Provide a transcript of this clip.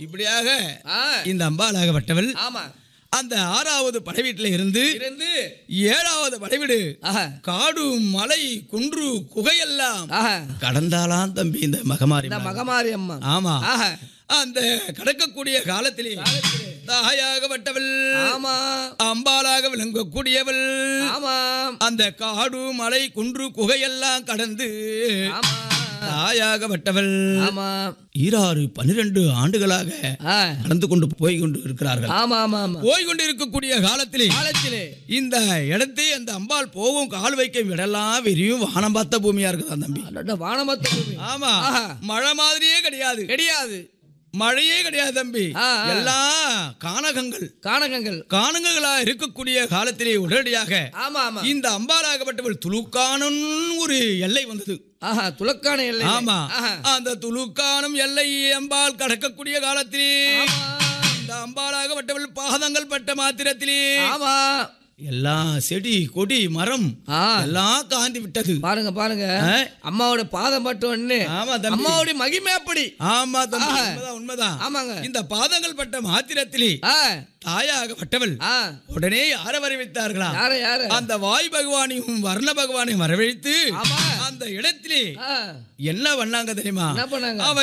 இப்படியாக ஆ, இந்த அம்பாளாகப்பட்டவள் ஆமா அந்த ஆறாவது படைவீட்டுல இருந்து இருந்து ஏழாவது படைவீடு ஆஹா, காடு மலை குன்று குகையெல்லாம் ஆஹா, கடந்தாலாம் தம்பி இந்த மகமாரி இந்த மகமாரி அம்மா ஆமா ஆஹா, அந்த கடக்கக்கூடிய காலத்திலே தாயாகப்பட்டவள் ஆமா அம்பாளாக விளங்கக்கூடியவள் ஆமா அந்த காடு மலை குன்று குகையெல்லாம் கடந்து ஆமா தாயாகப்பட்டவள் ஆமா ஈராறு பனிரெண்டு ஆண்டுகளாக ஆ, நடந்து கொண்டு போய் கொண்டு இருக்கிறார்கள் ஆமா ஆமா ஆமா போய் கொண்டு இருக்கக்கூடிய காலத்திலே காலத்திலே இந்த இடத்தை அந்த அம்பாள் போகும் கால் வைக்கும் இடம்லாம் வெறியும் வானம் பார்த்த பூமியா இருக்குதான் தம்பி அடடா, வானமத்த பூமி ஆமா ஆஹா. மழை மாதிரியே கிடையாது கிடையாது மழையே கிடையாது தம்பி ஆ, ஆ. எல்லாம் கானகங்கள் காணகங்கள் கானகங்களா இருக்கக்கூடிய காலத்திலே உடனடியாக ஆமா ஆமா இந்த அம்பாலாகப்பட்டவள் துலுக்கானன் ஒரு எல்லை வந்தது ஆஹா துலக்கான எல்லை ஆமா ஆஹா. அந்த துலுக்கானம் எல்லை அம்பாள் கடக்கக்கூடிய காலத்திலே ஆமா. இந்த அம்பாலாகப்பட்டவள் பாதங்கள் பட்ட மாத்திரத்திலே ஆமா எல்லாம் செடி கொடி மரம் ஆ, எல்லாம் காந்தி விட்டது பாருங்க பாருங்க ஆ? அம்மாவோட பாதம் மட்டும் ஒண்ணு ஆமா தம்பி அம்மாவுடைய மகிமை அப்படி ஆமா தம்பி ஆஹா. உண்மைதான் உண்மைதான் ஆமாங்க இந்த பாதங்கள் பட்ட மாத்திரத்திலே ஆ, தாயாகப்பட்டவள் ஆ, உடனே யாரை வரவைத்தார்களா யாரு யாரு அந்த வாய் பகவானையும் வர்ண பகவானையும் வரவழைத்து ஆமா அந்த இடத்திலே ஆ, என்ன பண்ணாங்க தெரியுமா என்ன பண்ணாங்க அவ